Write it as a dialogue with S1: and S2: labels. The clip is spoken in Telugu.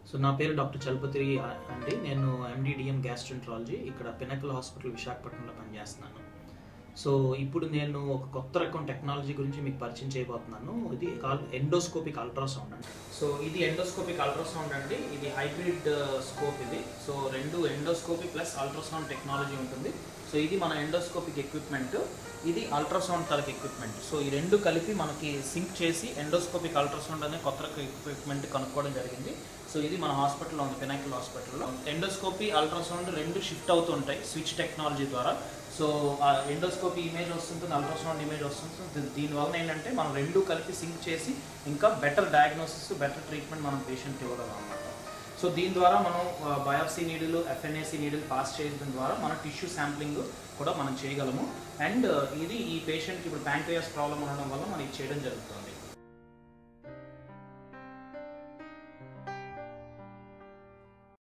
S1: సో నా పేరు డాక్టర్ చలపతి అండి నేను ఎండిడిఎం గ్యాస్ట్రెంట్రాలజీ ఇక్కడ పినకల్ హాస్పిటల్ విశాఖపట్నంలో పనిచేస్తున్నాను సో ఇప్పుడు నేను ఒక కొత్త రకం టెక్నాలజీ గురించి మీకు పరిచయం చేయబోతున్నాను ఇది కాల్ ఎండోస్కోపిక్ అల్ట్రాసౌండ్ అండి సో ఇది ఎండోస్కోపిక్ అల్ట్రాసౌండ్ అండి ఇది హైబ్రిడ్ స్కోప్ ఇది సో రెండు ఎండోస్కోపీ ప్లస్ అల్ట్రాసౌండ్ టెక్నాలజీ ఉంటుంది సో ఇది మన ఎండోస్కోపిక్ ఎక్విప్మెంట్ ఇది అల్ట్రాసౌండ్ తలకి ఎక్విప్మెంట్ సో ఈ రెండు కలిపి మనకి సింక్ చేసి ఎండోస్కోపిక్ అల్ట్రాసౌండ్ అనే కొత్త రకం ఎక్విప్మెంట్ కనుక్కోవడం జరిగింది సో ఇది మన హాస్పిటల్లో ఉంది పినాకిల్ హాస్పిటల్లో ఎండోస్కోపీ అల్ట్రాసౌండ్ రెండు షిఫ్ట్ అవుతుంటాయి స్విచ్ టెక్నాలజీ ద్వారా సో ఆ ఎండోస్కోపీ ఇమేజ్ వస్తుంటుంది అల్ట్రాసౌండ్ ఇమేజ్ వస్తుంటుంది దీనివల్ల ఏంటంటే మనం రెండు కలిపి సింక్ చేసి ఇంకా బెటర్ డయాగ్నోసిస్ బెటర్ ట్రీట్మెంట్ మనం పేషెంట్కి ఇవ్వగలం అన్నమాట సో దీని ద్వారా మనం biopsy needle FNAC needle pass చేయడం ద్వారా మన టిష్యూ శాంప్లింగ్ కూడా మనం చేయగలము అండ్ ఇది ఈ పేషెంట్కి ఇప్పుడు ప్యాంక్రియాస్ ప్రాబ్లం ఉండడం వల్ల మనం ఇది చేయడం జరుగుతుంది